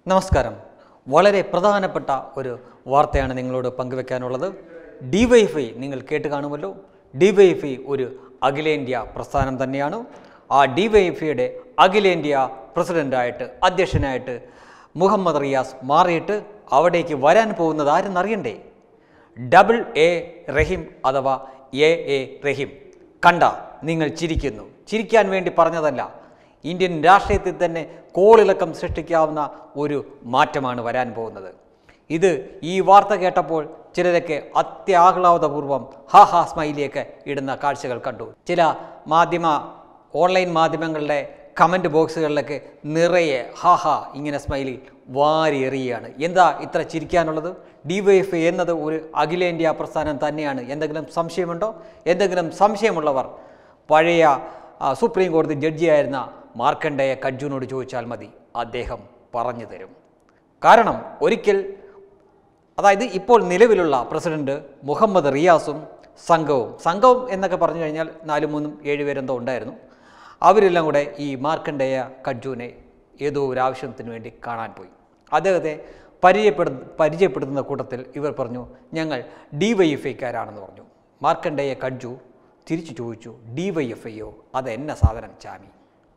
നമസ്കാരം വളരെ പ്രധാനപ്പെട്ട ഒരു വാർത്തയാണ് നിങ്ങളോട് പങ്കുവെക്കാനുള്ളത് ഡിവൈഫൈ നിങ്ങൾ കേട്ട് കാണുമല്ലോ ഡിവൈഫൈ ഒരു അഖിലേന്ത്യാ പ്രസ്ഥാനം തന്നെയാണ് ആ ഡിവൈഫൈയുടെ അഖിലേന്ത്യാ പ്രസിഡൻ്റായിട്ട് അധ്യക്ഷനായിട്ട് മുഹമ്മദ് റിയാസ് മാറിയിട്ട് അവിടേക്ക് വരാൻ പോകുന്നത് ആരെന്നറിയണ്ടേ ഡബിൾ എ റഹീം അഥവാ എ എ റഹീം കണ്ട നിങ്ങൾ ചിരിക്കുന്നു ചിരിക്കാൻ വേണ്ടി പറഞ്ഞതല്ല ഇന്ത്യൻ രാഷ്ട്രീയത്തിൽ തന്നെ കോളിളക്കം സൃഷ്ടിക്കാവുന്ന ഒരു മാറ്റമാണ് വരാൻ പോകുന്നത് ഇത് ഈ വാർത്ത കേട്ടപ്പോൾ ചിലരൊക്കെ അത്യാഹ്ലാദപൂർവ്വം ഹാ ഹാ സ്മൈലിയൊക്കെ ഇടുന്ന കാഴ്ചകൾ കണ്ടു ചില മാധ്യമ ഓൺലൈൻ മാധ്യമങ്ങളുടെ കമൻറ്റ് ബോക്സുകളിലൊക്കെ നിറയെ ഹാ ഹാ ഇങ്ങനെ സ്മൈലി വാരി എറിയുകയാണ് എന്താ ഇത്ര ചിരിക്കാനുള്ളത് ഡിവൈഎഫ് എന്നത് ഒരു അഖിലേന്ത്യാ പ്രസ്ഥാനം തന്നെയാണ് എന്തെങ്കിലും സംശയമുണ്ടോ എന്തെങ്കിലും സംശയമുള്ളവർ പഴയ ആ, സുപ്രീം കോടതി ജഡ്ജിയായിരുന്ന മാർക്കണ്ഡേയ കജ്ജുനോട് ചോദിച്ചാൽ മതി അദ്ദേഹം പറഞ്ഞു തരും കാരണം ഒരിക്കൽ അതായത് ഇപ്പോൾ നിലവിലുള്ള പ്രസിഡന്റ് മുഹമ്മദ് റിയാസും സംഘവും സംഘവും എന്നൊക്കെ പറഞ്ഞു കഴിഞ്ഞാൽ നാലും മൂന്നും ഏഴ് പേരെന്തോ ഉണ്ടായിരുന്നു അവരെല്ലാം കൂടെ ഈ മാർക്കണ്ഡേയ കജ്ജുവിനെ ഏതോ ഒരു ആവശ്യത്തിന് വേണ്ടി കാണാൻ പോയി അദ്ദേഹത്തെ പരിചയപ്പെടു പരിചയപ്പെടുത്തുന്ന കൂട്ടത്തിൽ ഇവർ പറഞ്ഞു ഞങ്ങൾ ഡി വൈ എഫ് ഐക്കാരാണെന്ന് പറഞ്ഞു മാർക്കണ്ഡേയ കജ്ജു തിരിച്ചു ചോദിച്ചു ഡി വൈ എഫ് ഐയോ അത് എന്ന സാധനം ചാമി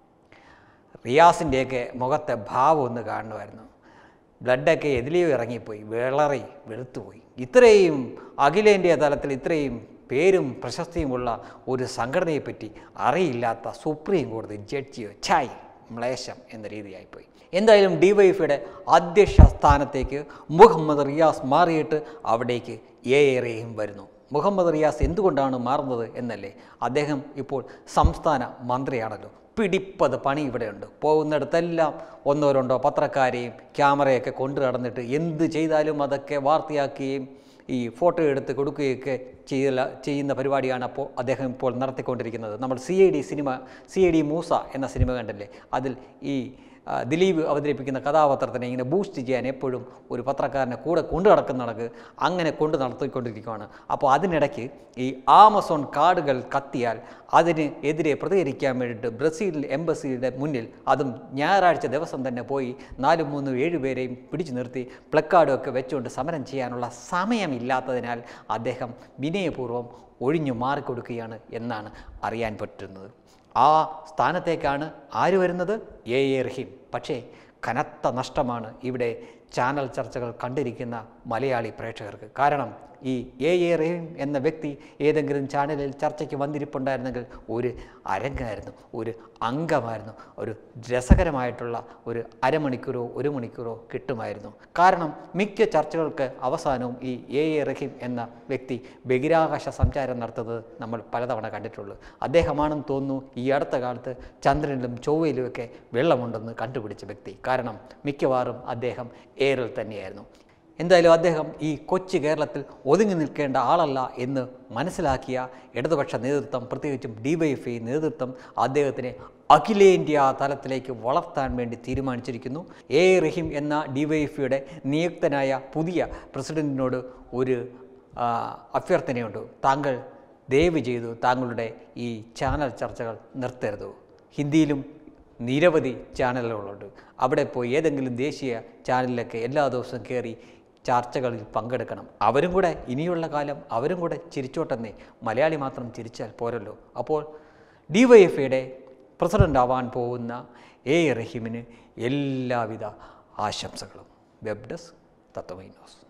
റിയാസിൻ്റെയൊക്കെ മുഖത്തെ ഭാവം ഒന്ന് കാണുമായിരുന്നു ബ്ലഡൊക്കെ എതിലെയോ ഇറങ്ങിപ്പോയി വിളറി വെളുത്തുപോയി ഇത്രയും അഖിലേന്ത്യാ തലത്തിൽ ഇത്രയും പേരും പ്രശസ്തിയുമുള്ള ഒരു സംഘടനയെപ്പറ്റി അറിയില്ലാത്ത സുപ്രീം കോടതി ജഡ്ജിയോ ഛായ് മ്ലേശം എന്ന രീതിയായിപ്പോയി എന്തായാലും ഡിവൈഎഫിയുടെ അധ്യക്ഷ സ്ഥാനത്തേക്ക് മുഹമ്മദ് റിയാസ് മാറിയിട്ട് അവിടേക്ക് എ എറയും വരുന്നു മുഹമ്മദ് റിയാസ് എന്തുകൊണ്ടാണ് മാറുന്നത് എന്നല്ലേ അദ്ദേഹം ഇപ്പോൾ സംസ്ഥാന മന്ത്രിയാണല്ലോ പിടിപ്പത് പണി ഇവിടെയുണ്ട് പോകുന്നിടത്തെല്ലാം ഒന്നോ രണ്ടോ പത്രക്കാരെയും ക്യാമറയൊക്കെ കൊണ്ടു നടന്നിട്ട് എന്ത് ചെയ്താലും അതൊക്കെ വാർത്തയാക്കുകയും ഈ ഫോട്ടോ എടുത്ത് കൊടുക്കുകയൊക്കെ ചെയ്യല ചെയ്യുന്ന പരിപാടിയാണ് അപ്പോൾ അദ്ദേഹം ഇപ്പോൾ നടത്തിക്കൊണ്ടിരിക്കുന്നത് നമ്മൾ സി ഐ ഡി സിനിമ സി ഐ ഡി മൂസ എന്ന സിനിമ കണ്ടല്ലേ അതിൽ ഈ ആ, ദിലീപ് അവതരിപ്പിക്കുന്ന കഥാപാത്രത്തിനെ ഇങ്ങനെ ബൂസ്റ്റ് ചെയ്യാൻ എപ്പോഴും ഒരു പത്രക്കാരനെ കൂടെ കൊണ്ടു നടക്കുന്ന നടക്ക് അങ്ങനെ കൊണ്ട് നടത്തിക്കൊണ്ടിരിക്കുകയാണ് അപ്പോൾ അതിനിടയ്ക്ക് ഈ ആമസോൺ കാർഡുകൾ കത്തിയാൽ അതിന് എതിരെ പ്രതികരിക്കാൻ വേണ്ടിയിട്ട് ബ്രസീൽ എംബസിയുടെ മുന്നിൽ അതും ഞായറാഴ്ച ദിവസം തന്നെ പോയി നാലും മൂന്നും ഏഴ് പേരെയും പിടിച്ചു നിർത്തി പ്ലക്കാർഡും ഒക്കെ വെച്ചുകൊണ്ട് സമരം ചെയ്യാനുള്ള സമയമില്ലാത്തതിനാൽ അദ്ദേഹം വിനയപൂർവ്വം ഒഴിഞ്ഞു മാറിക്കൊടുക്കുകയാണ് എന്നാണ് അറിയാൻ പറ്റുന്നത് ആ സ്ഥാനത്തേക്കാണ് ആര് വരുന്നത് എ എ റഹീം പക്ഷേ കനത്ത നഷ്ടമാണ് ഇവിടെ ചാനൽ ചർച്ചകൾ കണ്ടിരിക്കുന്ന മലയാളി പ്രേക്ഷകർക്ക് കാരണം ഈ എ എ റഹീം എന്ന വ്യക്തി ഏതെങ്കിലും ചാനലിൽ ചർച്ചയ്ക്ക് വന്നിരിപ്പുണ്ടായിരുന്നെങ്കിൽ ഒരു അരങ്ങായിരുന്നു ഒരു അംഗമായിരുന്നു ഒരു രസകരമായിട്ടുള്ള ഒരു അരമണിക്കൂറോ ഒരു മണിക്കൂറോ കിട്ടുമായിരുന്നു കാരണം മിക്ക ചർച്ചകൾക്ക് അവസാനവും ഈ എ എ റഹീം എന്ന വ്യക്തി ബഹിരാകാശ സഞ്ചാരം നടത്തുന്നത് നമ്മൾ പലതവണ കണ്ടിട്ടുള്ളൂ അദ്ദേഹമാണെന്ന് തോന്നുന്നു ഈ അടുത്ത കാലത്ത് ചന്ദ്രനിലും ചൊവ്വയിലുമൊക്കെ വെള്ളമുണ്ടെന്ന് കണ്ടുപിടിച്ച വ്യക്തി കാരണം മിക്കവാറും അദ്ദേഹം എയറിൽ തന്നെയായിരുന്നു എന്തായാലും അദ്ദേഹം ഈ കൊച്ചു കേരളത്തിൽ ഒതുങ്ങി നിൽക്കേണ്ട ആളല്ല എന്ന് മനസ്സിലാക്കിയ ഇടതുപക്ഷ നേതൃത്വം പ്രത്യേകിച്ചും ഡിവൈഎഫ്ഐ നേതൃത്വം അദ്ദേഹത്തിനെ അഖിലേന്ത്യാ തലത്തിലേക്ക് വളർത്താൻ വേണ്ടി തീരുമാനിച്ചിരിക്കുന്നു എ റഹീം എന്ന ഡിവൈഎഫ്ഐയുടെ നിയുക്തനായ പുതിയ പ്രസിഡന്റിനോട് ഒരു ആ, അഭ്യർത്ഥനയുണ്ട് താങ്കൾ ദയവ് ചെയ്തു താങ്കളുടെ ഈ ചാനൽ ചർച്ചകൾ നിർത്തരുത് ഹിന്ദിയിലും നിരവധി ചാനലുകളുണ്ട് അവിടെ പോയി ഏതെങ്കിലും ദേശീയ ചാനലിലൊക്കെ എല്ലാ ദിവസവും കയറി ചർച്ചകളിൽ പങ്കെടുക്കണം അവരും കൂടെ ഇനിയുള്ള കാലം അവരും കൂടെ ചിരിച്ചോട്ടെന്നേ മലയാളി മാത്രം ചിരിച്ചാൽ പോരല്ലോ അപ്പോൾ ഡി വൈ എഫ് ഐയുടെ പ്രസിഡൻ്റ് ആവാൻ പോകുന്ന എ റഹീമിന് എല്ലാവിധ ആശംസകളും വെബ് ഡെസ്ക് തത്വമൈ ന്യൂസ്